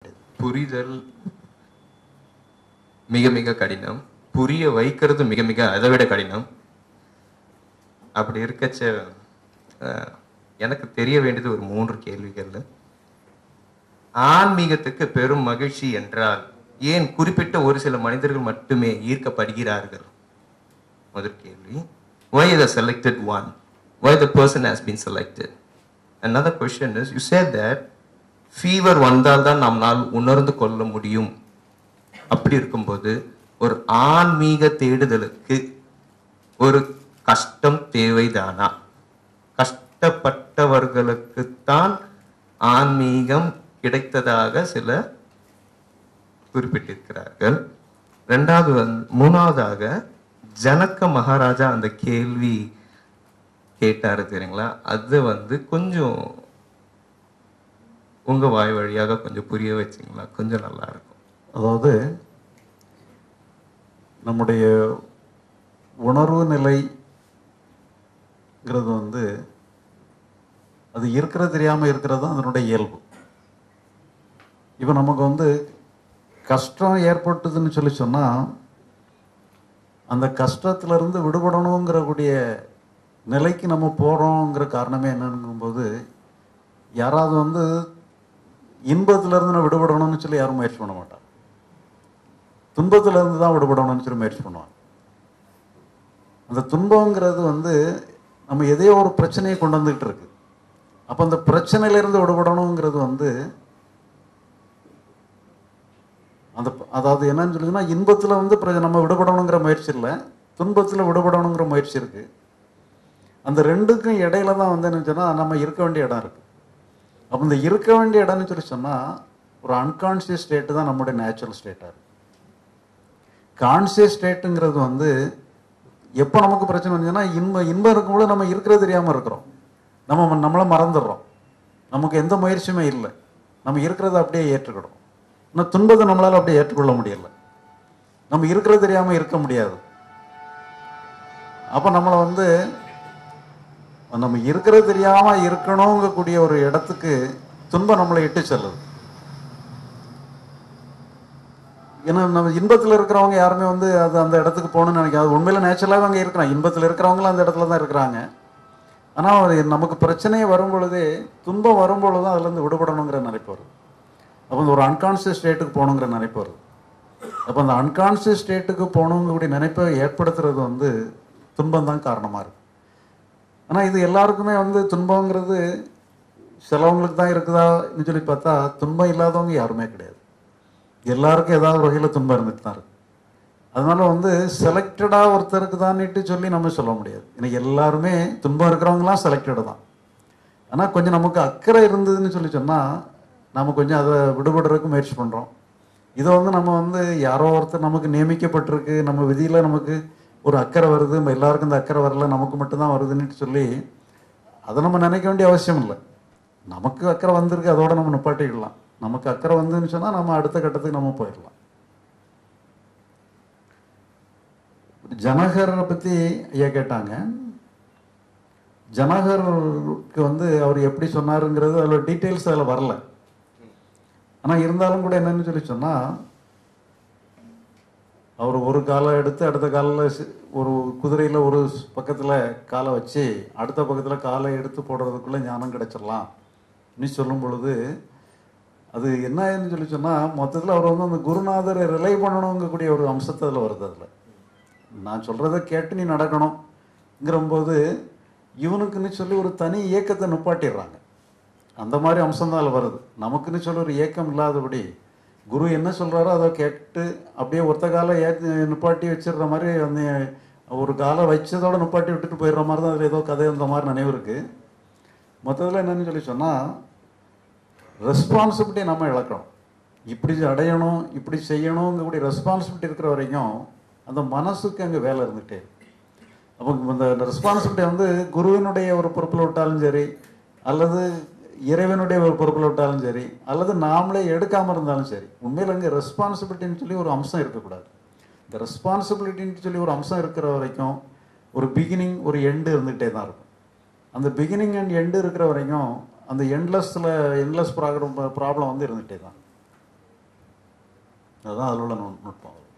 புரிதல் மிக மிக கடினம் புரிய வைக்கிறது மிக மிக அதை விட கடினம் அப்படி இருக்கச்ச அஹ், எனக்கு தெரிய வேண்டியது ஒரு மூன்று கேள்விகள் ஆன்மீகத்துக்கு பெரும் மகிழ்ச்சி என்றால் ஏன் குறிப்பிட்ட ஒரு சில மனிதர்கள் மட்டுமே ஈர்க்கப்படுகிறார்கள் முதல் கேள்வி why the selected one why the person has been selected another question is you said that fever வந்தால் தான் நம்மால் உணர்ந்து கொள்ள முடியும் அப்படி இருக்கும்போது ஒரு ஆன்மீக தேடுதலுக்கு ஒரு கஷ்டம் தேவைதானா கஷ்டப்பட்டவர்களுக்குத்தான் ஆன்மீகம் கிடைத்ததாக சில குறிப்பிட்டிருக்கிறார்கள் ரெண்டாவது வந்து மூணாவதாக ஜனக மகாராஜா அந்த கேள்வி கேட்டாரு தெரியுங்களா அது வந்து கொஞ்சம் உங்க வாய் வழியாக கொஞ்சம் புரிய வச்சிங்களா கொஞ்சம் நல்லா இருக்கும் அதாவது நம்முடைய உணர்வு நிலைங்கிறது வந்து அது இருக்கிறது தெரியாமல் இருக்கிறது தான் அதனுடைய இயல்பு இப்போ நமக்கு வந்து கஷ்டம் ஏற்பட்டதுன்னு சொல்லி சொன்னால் அந்த கஷ்டத்திலிருந்து விடுபடணுங்கிற கூடிய நிலைக்கு நம்ம போகிறோங்கிற காரணமே என்னங்கும்போது யாராவது வந்து இன்பத்திலிருந்து நான் விடுபடணும்னு சொல்லி யாரும் முயற்சி பண்ண மாட்டாங்க துன்பத்திலிருந்து தான் விடுபடணும்னு சொல்லி முயற்சி பண்ணுவாங்க அந்த துன்பங்கிறது வந்து நம்ம எதையோ ஒரு பிரச்சனையை கொண்டு வந்துகிட்டு இருக்கு அப்போ அந்த பிரச்சனையிலிருந்து விடுபடணுங்கிறது வந்து அந்த அதாவது என்னன்னு சொல்லுங்கன்னா இன்பத்தில் வந்து பிர- நம்ம விடுபடணுங்கிற முயற்சி இல்லை துன்பத்தில் விடுபடணுங்கிற முயற்சி இருக்கு அந்த ரெண்டுக்கும் இடையில தான் வந்து என்ன சொன்னால் நம்ம இருக்க வேண்டிய இடம் இருக்கு அப்போ இந்த இருக்க வேண்டிய இடம்னு சொல்லி சொன்னால் ஒரு அன்கான்சியஸ் ஸ்டேட்டு தான் நம்முடைய நேச்சுரல் ஸ்டேட்டாக இருக்கு கான்சியஸ் ஸ்டேட்டுங்கிறது வந்து எப்போ நமக்கு பிரச்சனை வந்துச்சுன்னா இன்பம் இன்பம் இருக்கும்போது நம்ம இருக்கிறது தெரியாமல் இருக்கிறோம் நம்ம நம்மளை மறந்துடுறோம் நமக்கு எந்த முயற்சியுமே இல்லை நம்ம இருக்கிறத அப்படியே ஏற்றுக்கிடும் ஆனால் துன்பத்தை நம்மளால் அப்படியே ஏற்றுக்கொள்ள முடியல நம்ம இருக்கிறது தெரியாமல் இருக்க முடியாது அப்போ நம்மளை வந்து நம்ம இருக்கிறது தெரியாமல் இருக்கணுங்கக்கூடிய ஒரு இடத்துக்கு துன்பம் நம்மளை இட்டு செல்லுது ஏன்னா நம்ம இன்பத்தில் இருக்கிறவங்க யாருமே வந்து அது அந்த இடத்துக்கு போகணும்னு நினைக்காது உண்மையில நேச்சுரலாகவே அங்கே இருக்கிறாங்க இன்பத்தில் இருக்கிறவங்களும் அந்த இடத்துல தான் இருக்கிறாங்க ஆனால் நமக்கு பிரச்சனையே வரும் பொழுதே துன்பம் வரும் பொழுது தான் அதுலேருந்து விடுபடணுங்கிற நினைப்பு வருது அப்போ அந்த ஒரு அன்கான்சியஸ் ஸ்டேட்டுக்கு போகணுங்கிற நினைப்பு வருது அப்போ அந்த அன்கான்சியஸ் ஸ்டேட்டுக்கு போகணுங்கக்கூடிய நினைப்பை ஏற்படுத்துறது வந்து துன்பம் தான் காரணமாக இருக்கு ஆனால் இது எல்லாருக்குமே வந்து துன்பங்கிறது சிலவங்களுக்கு தான் இருக்குதான்னு சொல்லி பார்த்தா துன்பம் இல்லாதவங்க யாருமே கிடையாது எல்லாருக்கும் ஏதாவது ஒரு வகையில் துன்பம் இருந்துட்டு தான் இருக்கு அதனால வந்து செலக்டடாக ஒருத்தருக்கு தான்னுட்டு சொல்லி நம்ம சொல்ல முடியாது ஏன்னா எல்லாருமே துன்பம் இருக்கிறவங்களாம் செலக்டடு தான் ஆனால் கொஞ்சம் நமக்கு அக்கறை இருந்ததுன்னு சொல்லி சொன்னால் நம்ம கொஞ்சம் அதை விடுபடுறதுக்கு முயற்சி பண்ணுறோம் இதை வந்து நம்ம வந்து யாரோ ஒருத்தர் நமக்கு நியமிக்கப்பட்டிருக்கு நம்ம விதியில் நமக்கு ஒரு அக்கறை வருது நம்ம எல்லாருக்கும் இந்த அக்கறை வரல நமக்கு மட்டும்தான் வருதுன்னு சொல்லி அதை நம்ம நினைக்க வேண்டிய அவசியம் இல்லை நமக்கு அக்கறை வந்திருக்கு அதோட நம்ம நிப்பாட்டிக்கலாம் நமக்கு அக்கறை வந்துன்னு சொன்னால் நம்ம அடுத்த கட்டத்துக்கு நம்ம போயிடலாம் ஜனகரை பற்றி ஐயா கேட்டாங்க ஜனகருக்கு வந்து அவர் எப்படி சொன்னாருங்கிறது அதில் டீட்டெயில்ஸ் அதில் வரல ஆனால் இருந்தாலும் கூட என்னன்னு சொல்லி சொன்னால் அவர் ஒரு காலை எடுத்து அடுத்த காலில் ஒரு குதிரையில் ஒரு பக்கத்தில் காலை வச்சு அடுத்த பக்கத்தில் காலை எடுத்து போடுறதுக்குள்ளே ஞானம் கிடைச்சிடலாம் நீ சொல்லும் பொழுது அது என்ன ஆயிடுன்னு சொல்லி சொன்னால் மொத்தத்தில் அவர் வந்து அந்த குருநாதரை ரிலை பண்ணணுங்கக்கூடிய ஒரு அம்சத்தை அதில் வருது அதில் நான் சொல்கிறத கேட்டு நீ நடக்கணுங்கிறம்போது இவனுக்குன்னு சொல்லி ஒரு தனி இயக்கத்தை நிப்பாட்டிடுறாங்க அந்த மாதிரி அம்சம் தான் அதில் வருது நமக்குன்னு சொல்லி ஒரு இயக்கம் இல்லாதபடி குரு என்ன சொல்கிறாரோ அதை கேட்டு அப்படியே ஒத்த காலை ஏ நிப்பாட்டி வச்சிடுற மாதிரி அந்த ஒரு காலை வச்சதோட நிப்பாட்டி விட்டுட்டு போயிடுற மாதிரி தான் அதில் ஏதோ கதை அந்த மாதிரி நினைவு இருக்குது மொத்தத்தில் என்னன்னு சொல்லி சொன்னால் ரெஸ்பான்சிபிலிட்டி நம்ம இழக்கணும் இப்படி அடையணும் இப்படி செய்யணுங்கக்கூடிய ரெஸ்பான்சிபிலிட்டி இருக்கிற வரைக்கும் அந்த மனசுக்கு அங்கே வேலை இருந்துகிட்டே இருக்கு அப்போ இந்த ரெஸ்பான்சிபிலிட்டி வந்து குருவினுடைய ஒரு பொறுப்பில் விட்டாலும் சரி அல்லது இறைவனுடைய ஒரு பொறுப்பில் விட்டாலும் சரி அல்லது நாமளே எடுக்காமல் இருந்தாலும் சரி உண்மையில் அங்கே ரெஸ்பான்சிபிலிட்டின்னு சொல்லி ஒரு அம்சம் இருக்கக்கூடாது இந்த ரெஸ்பான்சிபிலிட்டின்னு சொல்லி ஒரு அம்சம் இருக்கிற வரைக்கும் ஒரு பிகினிங் ஒரு எண்டு இருந்துகிட்டே தான் இருக்கும் அந்த பிகினிங் அண்ட் எண்டு இருக்கிற வரைக்கும் அந்த எண்ட்லெஸ்ஸில் எண்ட்லெஸ் ப்ராப்ளம் ப்ராப்ளம் வந்து இருந்துகிட்டே தான் அதுதான் அதில் உள்ள நுட்- நுட்பம்